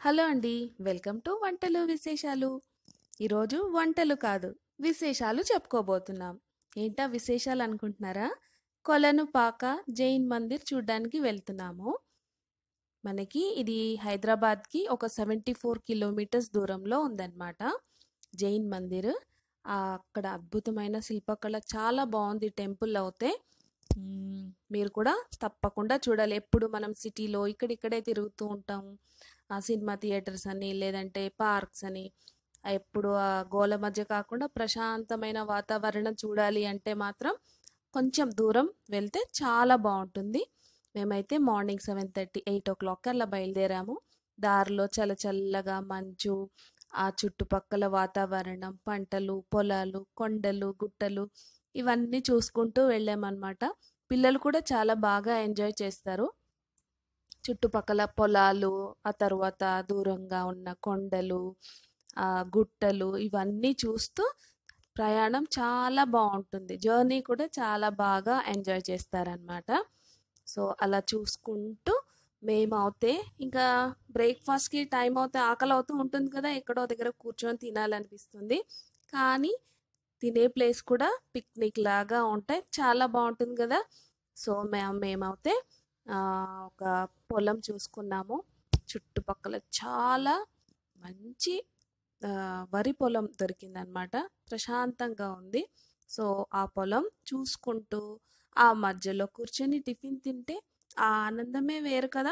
hello అండి welcome to వంటలు విశేషాలు ఈరోజు వంటలు కాదు విశేషాలు చెప్పుకోబోతున్నాం ఏంటా విశేషాలు అనుకుంటున్నారా కొలను పాక జైన్ మందిర్ చూడ్డానికి వెళ్తున్నాము మనకి ఇది హైదరాబాద్కి ఒక సెవెంటీ ఫోర్ కిలోమీటర్స్ దూరంలో ఉందన్నమాట జైన్ మందిర్ ఆ, అక్కడ అద్భుతమైన శిల్పకళ చాలా బాగుంది టెంపుల్ అవుతే మ్మ్, మీరు కూడా తప్పకుండా చూడాలి ఎప్పుడు మనం సిటీలో ఇక్కడిక్కడే తిరుగుతూ ఉంటాము ఆ సినిమా థియేటర్స్ అని లేదంటే పార్క్స్ అని ఆ ఎప్పుడు ఆ గోల మధ్య కాకుండా ప్రశాంతమైన వాతావరణం చూడాలి అంటే మాత్రం కొంచెం దూరం వెళ్తే చాలా బాగుంటుంది మేమైతే morning seven thirty eight o'clock అలా బయలుదేరాము దారిలో చల్ల చల్లగా మంచు ఆ చుట్టుపక్కల వాతావరణం పంటలు పొలాలు కొండలు గుట్టలు ఇవన్నీ చూసుకుంటూ వెళ్ళామన్నమాట పిల్లలు కూడా చాలా బాగా ఎంజాయ్ చేస్తారు చుట్టుపక్కల పొలాలు ఆ తర్వాత దూరంగా ఉన్న కొండలు ఆ గుట్టలు ఇవన్నీ చూస్తూ ప్రయాణం చాలా బాగుంటుంది జర్నీ కూడా చాలా బాగా ఎంజాయ్ చేస్తారనమాట సో అలా చూసుకుంటూ మేము అవుతే ఇంకా బ్రేక్ఫాస్ట్కి టైం అవుతే ఆకలి అవుతూ ఉంటుంది కదా ఎక్కడో దగ్గర కూర్చొని తినాలనిపిస్తుంది కానీ తినే ప్లేస్ కూడా పిక్నిక్ లాగా ఉంటాయి చాలా బాగుంటుంది కదా సో మేము మేమైతే ఆ, ఒక పొలం చూసుకున్నాము చుట్టుపక్కల చాలా మంచి ఆ, వరి పొలం దొరికిందనమాట ప్రశాంతంగా ఉంది సో ఆ పొలం చూసుకుంటూ ఆ మధ్యలో కూర్చొని టిఫిన్ తింటే ఆ ఆనందమే వేరు కదా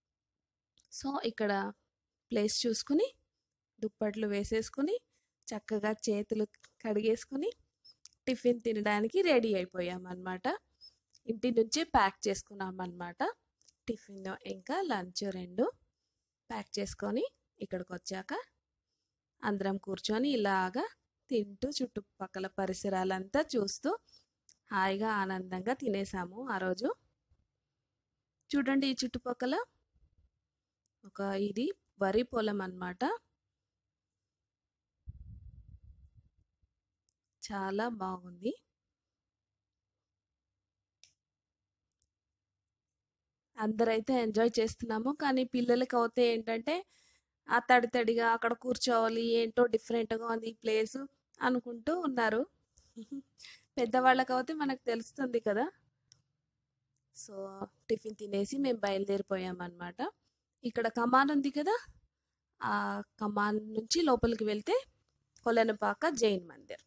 సో ఇక్కడ ప్లేస్ చూసుకుని దుప్పట్లు వేసేసుకుని చక్కగా చేతులు కడిగేసుకుని టిఫిన్ తినడానికి రెడీ అయిపోయామన్నమాట ఇంటి నుంచి ప్యాక్ చేసుకున్నాం అన్నమాట టిఫిన్ ఇంకా లంచ్ రెండు ప్యాక్ చేసుకొని ఇక్కడికి వచ్చాక అందరం కూర్చొని ఇలాగా తింటూ చుట్టుపక్కల పరిసరాలంతా చూస్తూ హాయిగా ఆనందంగా తినేసాము ఆ రోజు చూడండి ఈ చుట్టుపక్కల ఒక ఇది వరి పొలం అన్నమాట చాలా బాగుంది అందరైతే ఎంజాయ్ చేస్తున్నాము కానీ పిల్లలకి అయితే ఏంటంటే ఆ తడి తడిగా అక్కడ కూర్చోవాలి ఏంటో డిఫరెంట్గా ఉంది ఈ ప్లేస్ అనుకుంటూ ఉన్నారు పెద్దవాళ్ళకి అయితే మనకు తెలుస్తుంది కదా సో టిఫిన్ తినేసి మేము బయలుదేరిపోయామన్నమాట ఇక్కడ కమాన్ ఉంది కదా ఆ కమాన్ నుంచి లోపలికి వెళ్తే కొలనుపాక జైన్ మందిర్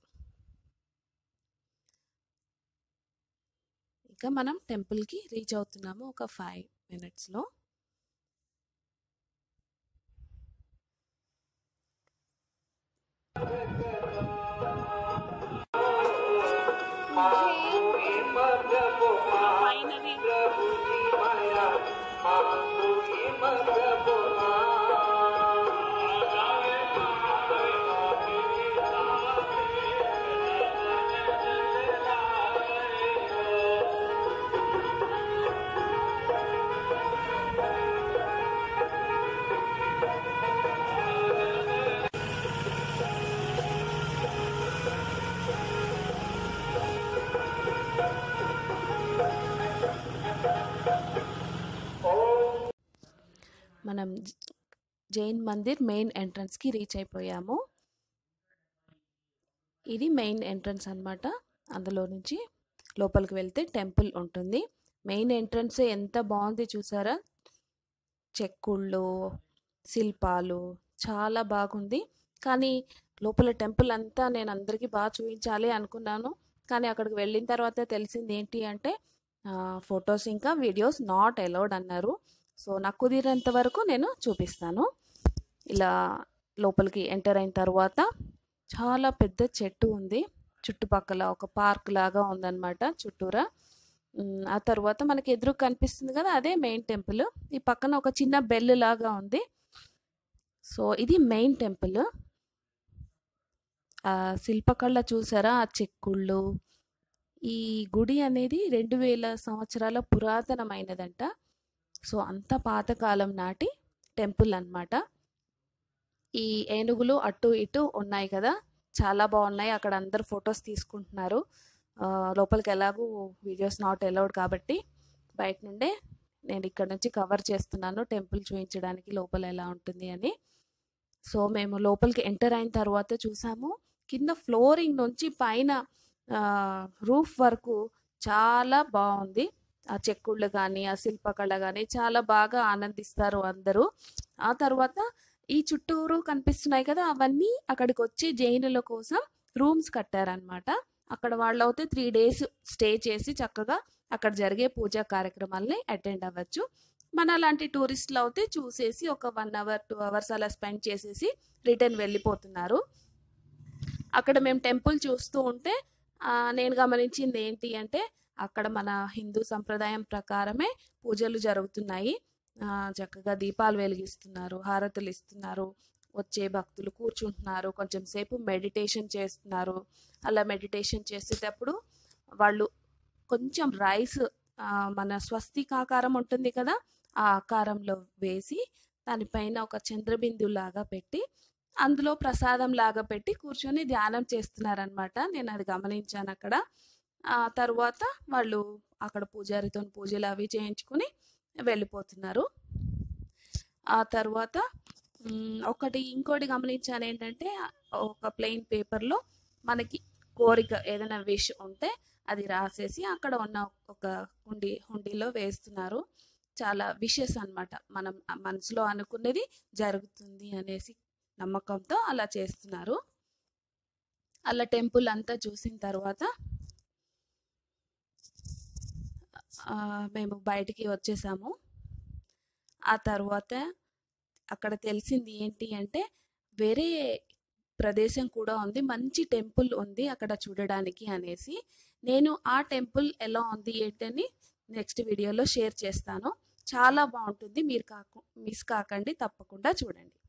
ఇంకా మనం టెంపుల్కి రీచ్ అవుతున్నాము ఒక ఫైవ్ మినిట్స్లో మనం జ- జైన్ మందిర్ మెయిన్ ఎంట్రన్స్కి రీచ్ అయిపోయాము ఇది మెయిన్ ఎంట్రన్స్ అన్నమాట అందులో నుంచి లోపలికి వెళ్తే టెంపుల్ ఉంటుంది మెయిన్ ఎంట్రన్స్ ఎంత బాగుంది చూసారా చెక్కుళ్ళు శిల్పాలు చాలా బాగుంది కానీ లోపల టెంపుల్ అంతా నేను అందరికీ బాగా చూపించాలి అనుకున్నాను కానీ అక్కడికి వెళ్ళిన తర్వాత తెలిసింది ఏంటి అంటే ఫొటోస్ ఇంకా వీడియోస్ నాట్ అలౌడ్ అన్నారు సో నాకు కుదిరేంత వరకు నేను చూపిస్తాను ఇలా లోపలికి ఎంటర్ అయిన తర్వాత చాలా పెద్ద చెట్టు ఉంది చుట్టుపక్కల ఒక పార్క్ లాగా ఉందన్నమాట చుట్టూరా ఉమ్, ఆ తర్వాత మనకి ఎదురు కనిపిస్తుంది కదా అదే మెయిన్ టెంపుల్ ఈ పక్కన ఒక చిన్న బెల్ లాగా ఉంది సో ఇది మెయిన్ టెంపుల్ ఆ శిల్పకళ చూసారా ఆ చెక్కుళ్ళు ఈ గుడి అనేది రెండు వేల సంవత్సరాల పురాతనమైనదంట సో అంత పాతకాలం నాటి టెంపుల్ అన్నమాట ఈ ఏనుగులు అటు ఇటు ఉన్నాయి కదా చాలా బాగున్నాయి అక్కడ అందరు ఫొటోస్ తీసుకుంటున్నారు ఆ, లోపలికి ఎలాగూ వీడియోస్ నాట్ అలౌడ్ కాబట్టి బయట నుండే నేను ఇక్కడ నుంచి కవర్ చేస్తున్నాను టెంపుల్ చూపించడానికి లోపల ఎలా ఉంటుంది అని సో మేము లోపలికి ఎంటర్ అయిన తర్వాత చూసాము కింద ఫ్లోరింగ్ నుంచి పైన రూఫ్ వరకు చాలా బాగుంది ఆ చెక్కుళ్ళు కానీ ఆ శిల్పకళ కానీ చాలా బాగా ఆనందిస్తారు అందరూ ఆ తర్వాత ఈ చుట్టూరు కనిపిస్తున్నాయి కదా అవన్నీ అక్కడికి వచ్చి జైనుల కోసం రూమ్స్ కట్టారనమాట అక్కడ వాళ్ళు అయితే త్రీ డేస్ స్టే చేసి చక్కగా అక్కడ జరిగే పూజా కార్యక్రమాలని అటెండ్ అవ్వచ్చు మన లాంటి టూరిస్టులు అయితే చూసేసి ఒక వన్ అవర్ టూ అవర్స్ అలా స్పెండ్ చేసేసి రిటర్న్ వెళ్ళిపోతున్నారు అక్కడ మేము టెంపుల్ చూస్తూ ఉంటే ఆ, నేను గమనించింది ఏంటి అంటే అక్కడ మన హిందూ సంప్రదాయం ప్రకారమే పూజలు జరుగుతున్నాయి ఆ, చక్కగా దీపాలు వెలిగిస్తున్నారు హారతులు ఇస్తున్నారు వచ్చే భక్తులు కూర్చుంటున్నారు కొంచెం సేపు మెడిటేషన్ చేస్తున్నారు అలా మెడిటేషన్ చేసేటప్పుడు వాళ్ళు కొంచెం రైస్ మన స్వస్తికాకారం ఉంటుంది కదా ఆ ఆకారంలో వేసి దానిపైన ఒక చంద్రబిందు లాగా పెట్టి అందులో ప్రసాదం లాగా పెట్టి కూర్చొని ధ్యానం చేస్తున్నారనమాట నేను అది గమనించాను అక్కడ ఆ తర్వాత వాళ్ళు అక్కడ పూజారితో పూజలు అవి చేయించుకుని వెళ్ళిపోతున్నారు ఆ తర్వాత మ్, ఒకటి ఇంకోటి గమనించాను ఏంటంటే ఒక ప్లెయిన్ పేపర్లో మనకి కోరిక ఏదైనా విష్ ఉంటే అది రాసేసి అక్కడ ఉన్న ఒక హుండీ హుండీలో వేస్తున్నారు చాలా విషెస్ అన్నమాట మనం మనసులో అనుకున్నది జరుగుతుంది అనేసి నమ్మకంతో అలా చేస్తున్నారు అలా టెంపుల్ అంతా చూసిన తర్వాత ఆ, మేము బయటికి వచ్చేసాము ఆ తర్వాత అక్కడ తెలిసింది ఏంటి అంటే వేరే ప్రదేశం కూడా ఉంది మంచి టెంపుల్ ఉంది అక్కడ చూడడానికి అనేసి నేను ఆ టెంపుల్ ఎలా ఉంది ఏంటని నెక్స్ట్ వీడియోలో షేర్ చేస్తాను చాలా బాగుంటుంది మీరు కాకు మిస్ కాకండి తప్పకుండా చూడండి